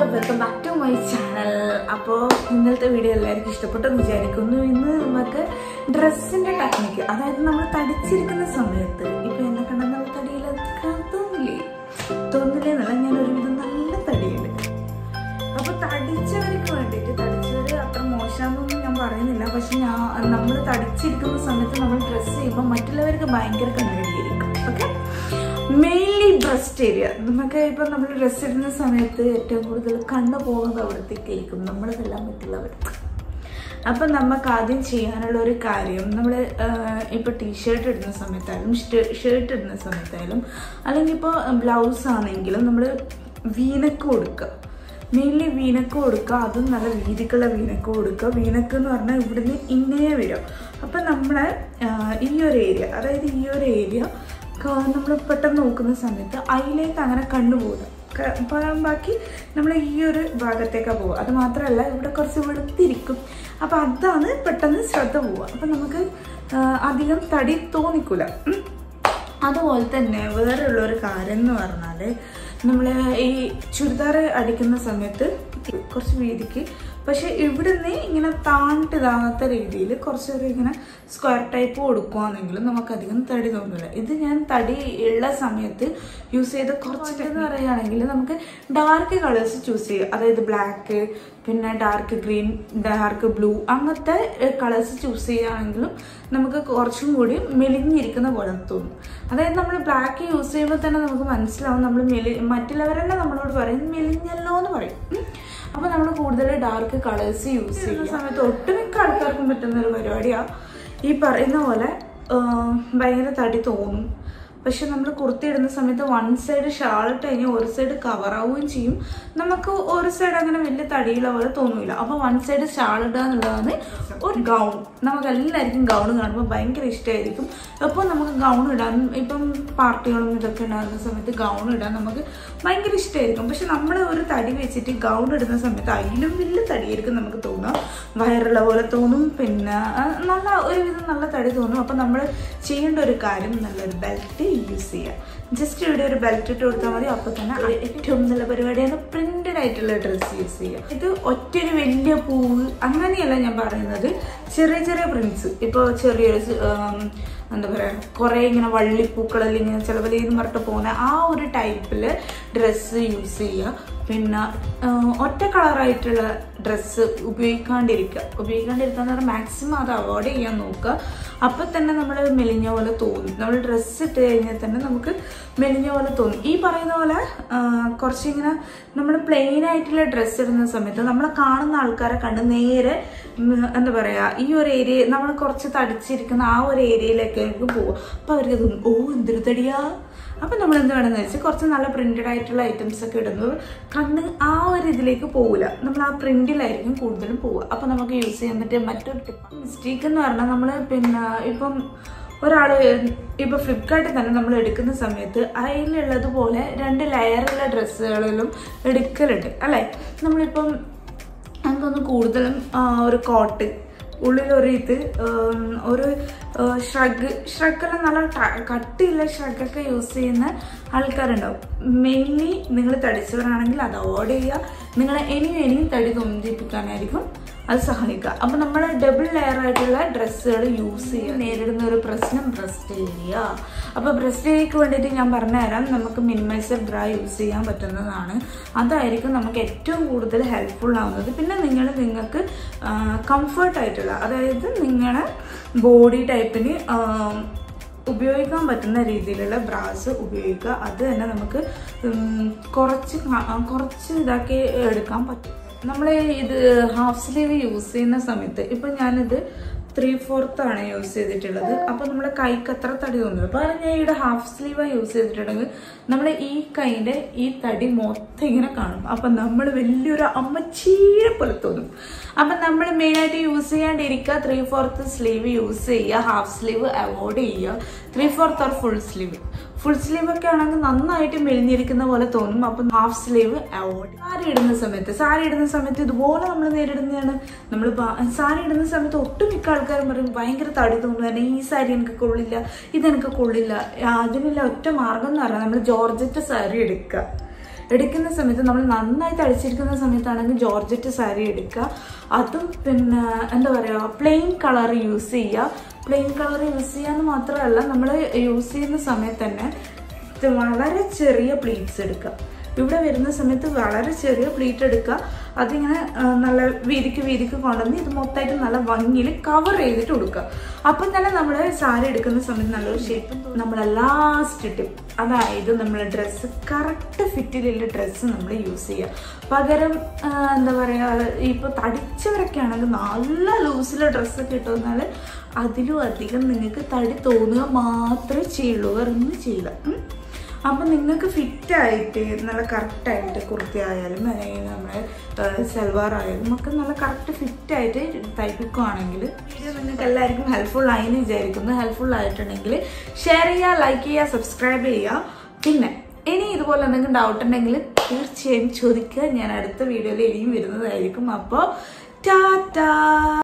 Welcome back to my channel അപ്പോൾ ഇന്നലത്തെ video എല്ലാവർക്കും ഇഷ്ടപ്പെട്ടെന്ന് വിചാരിക്കുന്നു ഇന്ന് നമുക്ക് ഡ്രസ്സിന്റെ ടെക്നിക്ക് അതായത് നമ്മൾ തടിച്ചിരിക്കുന്ന സമയത്ത് ഇപ്പൊ എന്നെ കണ്ട നമ്മൾ തടിയിലൊക്കെ തോന്നില്ലേ തോന്നില്ലേ എന്നല്ല ഞാൻ ഒരുവിധം നല്ല തടിയുണ്ട് അപ്പൊ തടിച്ചവർക്ക് വേണ്ടിയിട്ട് തടിച്ചവര് അത്ര മോശമാണെന്നൊന്നും ഞാൻ പറയുന്നില്ല പക്ഷെ ഞാൻ നമ്മൾ തടിച്ചിരിക്കുന്ന സമയത്ത് നമ്മൾ ഡ്രസ്സ് ചെയ്യുമ്പോൾ മറ്റുള്ളവർക്ക് ഭയങ്കര കണ്ണടിയായിരിക്കും ഓക്കെ മെയിൻലി ബ്രസ്റ്റ് ഏരിയ നമുക്ക് ഇപ്പൊ നമ്മൾ ഡ്രസ്സ് ഇടുന്ന സമയത്ത് ഏറ്റവും കൂടുതൽ കണ്ണു പോകുന്നത് അവിടത്തേക്കായിരിക്കും നമ്മളതെല്ലാം മറ്റുള്ളവർക്ക് അപ്പം നമുക്ക് ആദ്യം ചെയ്യാനുള്ള ഒരു കാര്യം നമ്മൾ ഇപ്പോൾ ടീഷർട്ട് ഇടുന്ന സമയത്തായാലും ഷർട്ട് ഇടുന്ന സമയത്തായാലും അല്ലെങ്കിൽ ഇപ്പോൾ ബ്ലൗസ് ആണെങ്കിലും നമ്മൾ വീനക്ക് കൊടുക്കുക മെയിൻലി വീനക്ക് കൊടുക്കുക അതും നല്ല വീതിക്കുള്ള വീനക്ക് കൊടുക്കുക വീനക്ക് എന്ന് പറഞ്ഞാൽ ഇവിടുന്ന് ഇങ്ങനെ വരും അപ്പം നമ്മളെ ഈ ഒരു ഏരിയ അതായത് ഈ ഒരു ഏരിയ നമ്മൾ പെട്ടെന്ന് നോക്കുന്ന സമയത്ത് അതിലേക്ക് അങ്ങനെ കണ്ണുപോകുക ബാക്കി നമ്മൾ ഈ ഒരു ഭാഗത്തേക്കാണ് പോവുക അത് മാത്രമല്ല ഇവിടെ കുറച്ച് വെളുത്തിരിക്കും അപ്പം അതാണ് പെട്ടെന്ന് ശ്രദ്ധ പോവുക അപ്പം നമുക്ക് അധികം തടി തോന്നിക്കൂല അതുപോലെ തന്നെ വേറെയുള്ള ഒരു കാര്യം എന്ന് പറഞ്ഞാൽ നമ്മൾ ഈ ചുരിദാർ അടിക്കുന്ന സമയത്ത് കുറച്ച് വീതിക്ക് പക്ഷെ ഇവിടുന്ന് ഇങ്ങനെ താണിട്ട് ഇതാകാത്ത രീതിയിൽ കുറച്ചൊരു ഇങ്ങനെ സ്ക്വയർ ടൈപ്പ് കൊടുക്കുകയാണെങ്കിലും നമുക്കധികം തടി തോന്നില്ല ഇത് ഞാൻ തടി ഉള്ള സമയത്ത് യൂസ് ചെയ്ത കുറച്ചൊക്കെ എന്ന് പറയുകയാണെങ്കിൽ നമുക്ക് ഡാർക്ക് കളേഴ്സ് ചൂസ് ചെയ്യുക അതായത് ബ്ലാക്ക് പിന്നെ ഡാർക്ക് ഗ്രീൻ ഡാർക്ക് ബ്ലൂ അങ്ങനത്തെ കളേഴ്സ് ചൂസ് ചെയ്യുകയാണെങ്കിലും നമുക്ക് കുറച്ചും കൂടി മെലിഞ്ഞിരിക്കുന്ന പോലെ തോന്നും അതായത് നമ്മൾ ബ്ലാക്ക് യൂസ് ചെയ്യുമ്പോൾ തന്നെ നമുക്ക് മനസ്സിലാവും നമ്മൾ മെലി മറ്റുള്ളവരെന്നെ നമ്മളോട് പറയും മെലിഞ്ഞല്ലോ എന്ന് പറയും അപ്പോൾ നമ്മൾ കൂടുതൽ ഡാർക്ക് കളേഴ്സ് യൂസ് ചെയ്യുന്ന സമയത്ത് ഒട്ടുമിക്ക ആൾക്കാർക്കും പറ്റുന്ന ഒരു പരിപാടിയാണ് ഈ പറയുന്ന പോലെ ഭയങ്കര തടി തോന്നും പക്ഷെ നമ്മൾ കുർത്തി ഇടുന്ന സമയത്ത് വൺ സൈഡ് ഷാൾ ഇട്ട് കഴിഞ്ഞാൽ ഒരു സൈഡ് കവർ ആവുകയും ചെയ്യും നമുക്ക് ഒരു സൈഡ് അങ്ങനെ വലിയ തടിയുള്ള പോലെ തോന്നില്ല അപ്പോൾ വൺ സൈഡ് ഷാൾ ഇടുക എന്നുള്ളതാണ് ഒരു ഗൗൺ നമുക്ക് എല്ലാവർക്കും ഗൗൺ കാണുമ്പോൾ ഭയങ്കര ഇഷ്ടമായിരിക്കും അപ്പോൾ നമുക്ക് ഗൗൺ ഇടാൻ ഇപ്പം പാർട്ടികളും ഇതൊക്കെ ഉണ്ടാകുന്ന സമയത്ത് ഗൗൺ ഇടാൻ നമുക്ക് ഭയങ്കര ഇഷ്ടമായിരിക്കും പക്ഷെ നമ്മൾ ഒരു തടി വെച്ചിട്ട് ഗൗൺ ഇടുന്ന സമയത്ത് അതിലും വലിയ തടിയായിരിക്കും നമുക്ക് തോന്നുക വയറുള്ള പോലെ തോന്നും പിന്നെ നല്ല ഒരുവിധം നല്ല തടി തോന്നും അപ്പം നമ്മൾ ചെയ്യേണ്ട ഒരു കാര്യം നല്ലൊരു ബെൽറ്റ് യൂസ് ചെയ്യുക ജസ്റ്റ് ഇവിടെ ഒരു ബെൽറ്റ് ഇട്ട് കൊടുത്താൽ മതി അപ്പോൾ തന്നെ ഏറ്റവും നല്ല പരിപാടിയാണ് പ്രിന്റഡ് ആയിട്ടുള്ള ഡ്രസ്സ് യൂസ് ചെയ്യുക ഇത് ഒറ്റൊരു വലിയ പൂവ് അങ്ങനെയല്ല ഞാൻ പറയുന്നത് ചെറിയ ചെറിയ പ്രിന്റ്സ് ഇപ്പോൾ ചെറിയൊരു എന്താ പറയുക കുറേ ഇങ്ങനെ വള്ളിപ്പൂക്കളെല്ലാം ഇങ്ങനെ ചിലപ്പോൾ എന്ന് പറഞ്ഞിട്ട് പോകുന്ന ആ ഒരു ടൈപ്പിൽ ഡ്രസ്സ് യൂസ് ചെയ്യുക പിന്നെ ഒറ്റ കളറായിട്ടുള്ള ഡ്രസ്സ് ഉപയോഗിക്കാണ്ടിരിക്കുക ഉപയോഗിക്കാണ്ടിരിക്കുക എന്ന് പറഞ്ഞാൽ മാക്സിമം അത് അവോയ്ഡ് ചെയ്യാൻ നോക്കുക അപ്പം തന്നെ നമ്മൾ മെലിഞ്ഞ പോലെ തോന്നും നമ്മൾ ഡ്രസ്സ് ഇട്ട് കഴിഞ്ഞാൽ തന്നെ നമുക്ക് മെലിഞ്ഞ പോലെ തോന്നും ഈ പറയുന്ന പോലെ കുറച്ചിങ്ങനെ നമ്മൾ പ്ലെയിൻ ആയിട്ടുള്ള ഡ്രസ്സ് ഇടുന്ന സമയത്ത് നമ്മൾ കാണുന്ന ആൾക്കാരെ കണ്ട് നേരെ എന്താ പറയുക ഈ ഒരു ഏരിയ നമ്മൾ കുറച്ച് തടിച്ചിരിക്കുന്ന ആ ഒരു ഏരിയയിലേക്കായിരിക്കും പോവുക അപ്പോൾ അവർക്ക് തോന്നും ഓ എന്തൊരു തടിയാ അപ്പം നമ്മൾ എന്ത് വേണമെന്ന് വെച്ചാൽ കുറച്ച് നല്ല പ്രിന്റഡ് ആയിട്ടുള്ള ഐറ്റംസ് ഒക്കെ ഇടുന്നത് കണ്ണ് ആ ഒരു ഇതിലേക്ക് പോവില്ല നമ്മൾ ആ പ്രിന്റിലായിരിക്കും കൂടുതലും പോവുക അപ്പം നമുക്ക് യൂസ് ചെയ്യാൻ പറ്റിയ മറ്റൊരു ടിപ്പ് മിസ്റ്റേക്ക് എന്ന് പറഞ്ഞാൽ നമ്മൾ പിന്നെ ഇപ്പം ഒരാൾ ഇപ്പോൾ ഫ്ലിപ്കാർട്ടിൽ തന്നെ നമ്മൾ എടുക്കുന്ന സമയത്ത് അതിലുള്ളതുപോലെ രണ്ട് ലെയറുള്ള ഡ്രസ്സുകളിലും എടുക്കലുണ്ട് അല്ലേ നമ്മളിപ്പം എനിക്കൊന്ന് കൂടുതലും ഒരു കോട്ട് ഉള്ളിലൊരു ഇത് ഒരു ഷ്രഗ് ഷ്രഗെല്ലാം നല്ല കട്ടിയുള്ള ഷ്രഗൊക്കെ യൂസ് ചെയ്യുന്ന ആൾക്കാരുണ്ടാവും മെയിൻലി നിങ്ങൾ തടിച്ചവരാണെങ്കിൽ അത് അവോയ്ഡ് ചെയ്യുക നിങ്ങളെ ഇനിയും ഇനിയും തടി തോന്നിപ്പിക്കാനായിരിക്കും അത് സഹായിക്കുക അപ്പം നമ്മൾ ഡബിൾ ലെയർ ആയിട്ടുള്ള ഡ്രസ്സുകൾ യൂസ് ചെയ്യുക നേരിടുന്ന ഒരു പ്രശ്നം ബ്രസ്റ്റ് ഏരിയ അപ്പോൾ ബ്രസ്റ്റ് ഏരിയക്ക് വേണ്ടിയിട്ട് ഞാൻ പറഞ്ഞുതരാം നമുക്ക് മിനിമൈസർ ബ്രാ യൂസ് ചെയ്യാൻ പറ്റുന്നതാണ് അതായിരിക്കും നമുക്ക് ഏറ്റവും കൂടുതൽ ഹെൽപ്ഫുൾ ആവുന്നത് പിന്നെ നിങ്ങൾ നിങ്ങൾക്ക് കംഫർട്ട് ആയിട്ടുള്ള അതായത് നിങ്ങളുടെ ബോഡി ടൈപ്പിന് ഉപയോഗിക്കാൻ പറ്റുന്ന രീതിയിലുള്ള ബ്രാസ് ഉപയോഗിക്കുക അത് തന്നെ നമുക്ക് കുറച്ച് കുറച്ച് ഇതാക്കി എടുക്കാൻ പറ്റും നമ്മൾ ഇത് ഹാഫ് സ്ലീവ് യൂസ് ചെയ്യുന്ന സമയത്ത് ഇപ്പം ഞാനിത് ത്രീ ഫോർത്ത് ആണ് യൂസ് ചെയ്തിട്ടുള്ളത് അപ്പോൾ നമ്മുടെ കൈക്ക് അത്ര തടി തോന്നുന്നു അപ്പോൾ ഞാൻ ഇവിടെ ഹാഫ് സ്ലീവാണ് യൂസ് ചെയ്തിട്ടുണ്ടെങ്കിൽ നമ്മൾ ഈ കൈൻ്റെ ഈ തടി മൊത്തം ഇങ്ങനെ കാണും അപ്പം നമ്മൾ വലിയൊരു അമ്മച്ചീരെ പോലെ തോന്നും അപ്പം നമ്മൾ മെയിനായിട്ട് യൂസ് ചെയ്യാണ്ടിരിക്കുക ത്രീ ഫോർത്ത് സ്ലീവ് യൂസ് ചെയ്യുക ഹാഫ് സ്ലീവ് അവോയ്ഡ് ചെയ്യുക three fourth or full sleeve full sleeve ഒക്കെ ആണെങ്കിൽ നന്നായിട്ട് മെലിഞ്ഞിരിക്കുന്ന പോലെ തോന്നും അപ്പം ഹാഫ് സ്ലീവ് അവോയ്ഡ് സാരി ഇടുന്ന സമയത്ത് സാരി ഇടുന്ന സമയത്ത് ഇതുപോലെ നമ്മൾ നേരിടുന്നതാണ് നമ്മൾ സാരി ഇടുന്ന സമയത്ത് ഒട്ടുമിക്ക ആൾക്കാരും പറയും ഭയങ്കര തടി തോന്നുന്നു ഈ സാരി എനിക്ക് കൊള്ളില്ല ഇതെനിക്ക് കൊള്ളില്ല അതിനുള്ള ഒറ്റ മാർഗം എന്ന് പറഞ്ഞാൽ നമ്മൾ ജോർജറ്റ് സാരി എടുക്കുക എടുക്കുന്ന സമയത്ത് നമ്മൾ നന്നായി തടിച്ചിരിക്കുന്ന സമയത്താണെങ്കിൽ ജോർജറ്റ് സാരി എടുക്കുക അതും പിന്നെ എന്താ പറയുക പ്ലെയിൻ കളർ യൂസ് ചെയ്യുക പ്ലെയിൻ കളർ യൂസ് ചെയ്യാന്ന് മാത്രമല്ല നമ്മൾ യൂസ് ചെയ്യുന്ന സമയത്ത് തന്നെ ഇത് വളരെ ചെറിയ പ്ലീറ്റ്സ് എടുക്കുക ഇവിടെ വരുന്ന സമയത്ത് വളരെ ചെറിയ പ്ലീറ്റ് എടുക്കുക അതിങ്ങനെ ആ, നല്ല വീതിക്ക് വീതിക്ക് കൊണ്ടുവന്ന് ഇത് മൊത്തമായിട്ട് നല്ല ഭംഗിയിൽ കവർ ചെയ്തിട്ട് കൊടുക്കുക അപ്പം തന്നെ നമ്മൾ സാരി എടുക്കുന്ന സമയത്ത് നല്ലൊരു ഷേപ്പ് നമ്മളെ ലാസ്റ്റ് ടിപ്പ് അതായത് നമ്മൾ ഡ്രസ്സ് കറക്റ്റ് ഫിറ്റിലുള്ള ഡ്രസ്സ് നമ്മൾ യൂസ് ചെയ്യുക പകരം ആ, എന്താ പറയുക ഇപ്പോൾ തടിച്ചവരൊക്കെ ആണെങ്കിൽ നല്ല ലൂസിലെ ഡ്രസ്സൊക്കെ ഇട്ടുവന്നാൽ അതിലും അധികം നിങ്ങൾക്ക് തടി തോന്നുക മാത്രമേ ചെയ്യുള്ളൂ വേറെ ഒന്നും ചെയ്യില്ല ഉം. അപ്പം നിങ്ങൾക്ക് ഫിറ്റായിട്ട് നല്ല കറക്റ്റായിട്ട് കുർത്തി ആയാലും അല്ലെങ്കിൽ നമ്മുടെ സൽവാർ ആയാലും ഒക്കെ നല്ല കറക്റ്റ് ഫിറ്റായിട്ട് തയ്പ്പിക്കുകയാണെങ്കിൽ വീഡിയോ നിങ്ങൾക്ക് എല്ലാവർക്കും ഹെൽപ്ഫുൾ ആയി എന്ന് വിചാരിക്കുന്നു ഹെൽപ്ഫുൾ ആയിട്ടുണ്ടെങ്കിൽ ഷെയർ ചെയ്യുക ലൈക്ക് ചെയ്യുക സബ്സ്ക്രൈബ് ചെയ്യുക പിന്നെ ഇനി ഇതുപോലെ എന്തെങ്കിലും ഡൗട്ട് ഉണ്ടെങ്കിൽ തീർച്ചയായും ചോദിക്കുക ഞാൻ അടുത്ത വീഡിയോയിൽ ഇനിയും വരുന്നതായിരിക്കും അപ്പോൾ ടാറ്റാ